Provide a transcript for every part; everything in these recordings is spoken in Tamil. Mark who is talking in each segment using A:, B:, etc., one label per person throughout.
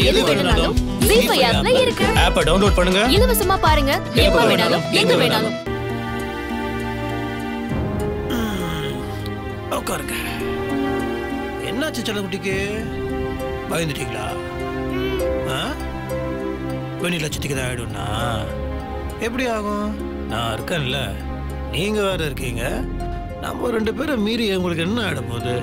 A: எது வேணும்னாலும் ஜீ ஃபைவ் ஆப்ல இருக்கு
B: ஆப்பை டவுன்லோட் பண்ணுங்க
A: இலவசமா பாருங்க எப்ப வேணாலும் எங்க வேணாலும்
B: உட்காருங்க என்னாச்சு செல்லக்குட்டிக்கு பயந்துட்டீங்களா ஆ வெண்ணி லட்சத்துக்கு தான் ஆயிடும்னா எப்படி ஆகும் நான் இருக்கேன்ல நீங்க வேற இருக்கீங்க நம்ம ரெண்டு பேரும் மீறி உங்களுக்கு என்ன ஆயிட போகுது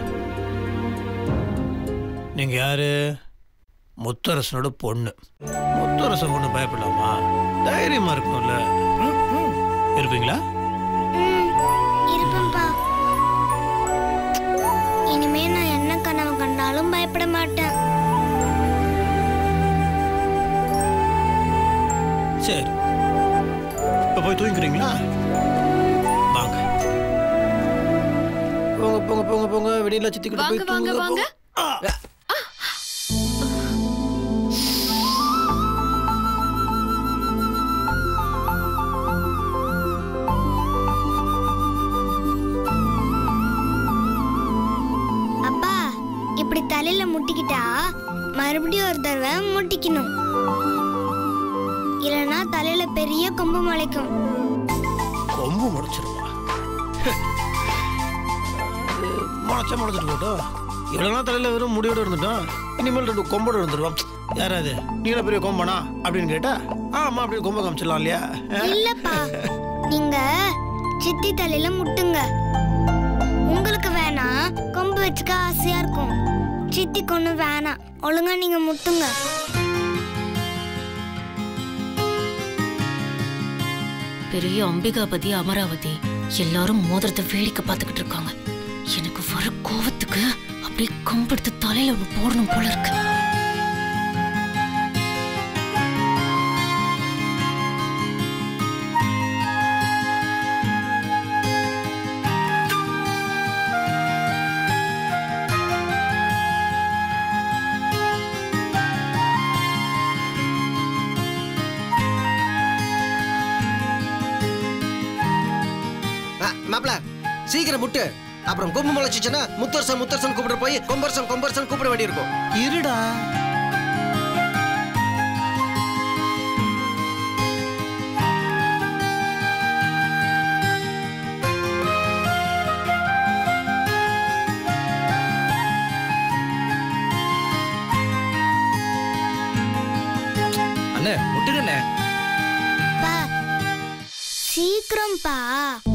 B: நீங்க யாரு முத்தரசனோட பொண்ணு முத்தரசன் பொண்ணு பயப்படலாமா தைரியமா இருக்கும்ல ம், ம். இருப்பீங்களா
C: இருப்பேன்ப்பா இனிமே நான் என்ன கனவு கண்டாலும் பயப்பட மாட்டேன்
B: சரி இப்போ போய் தூங்கிக்கிறீங்களா வாங்க போங்க போங்க போங்க போங்க வெளியில சித்திக்கிட்டு
A: வாங்க
B: போய்
A: வாங்க
B: தூங்குங்க,
A: வாங்க
B: போங்க. ஆ.
C: அப்பா இப்படி தலையில முட்டிக்கிட்டா மறுபடியும் ஒரு தடவை முட்டிக்கணும் இல்லைன்னா தலையில பெரிய கொம்பு முளைக்கும்
B: கொம்பு முளைச்சிருமா முளைச்சா முளைச்சிட்டு போட்டோம் இவ்வளோ தலையில் வெறும் முடியோட இருந்துட்டோம் இனிமேல் ரெண்டு கொம்போட இருந்துருவோம் யாராவது நீங்கள பெரிய கொம்பனா அப்படின்னு கேட்டா ஆமா அப்படியே கொம்பை காமிச்சிடலாம் இல்லையா
C: இல்லப்பா நீங்க சித்தி தலையில முட்டுங்க உங்களுக்கு வேணாம் கொம்பு வச்சுக்க ஆசையா இருக்கும் சித்தி கொண்டு வேணாம் ஒழுங்கா நீங்க முட்டுங்க
D: பெரிய அம்பிகாபதி அமராவதி எல்லாரும் மோதிரத்தை வேடிக்கை பார்த்துக்கிட்டு இருக்காங்க எனக்கு வர கோவத்துக்கு அப்படியே கம்பெடுத்து தலையில ஒண்ணு போடணும் போல இருக்கு
E: மாப்பிள சீக்கிரம் முட்டு அப்புறம் கொம்பு முளைச்சிச்சுன்னா முத்தரசன் முத்தரசன் கூப்பிட்டு போய் கொம்பரசன் கொம்பரசன் கூப்பிட வேண்டியிருக்கும்
B: இருடா
F: அண்ணே முட்டுங்கண்ணே
C: பா சீக்கிரம்ப்பா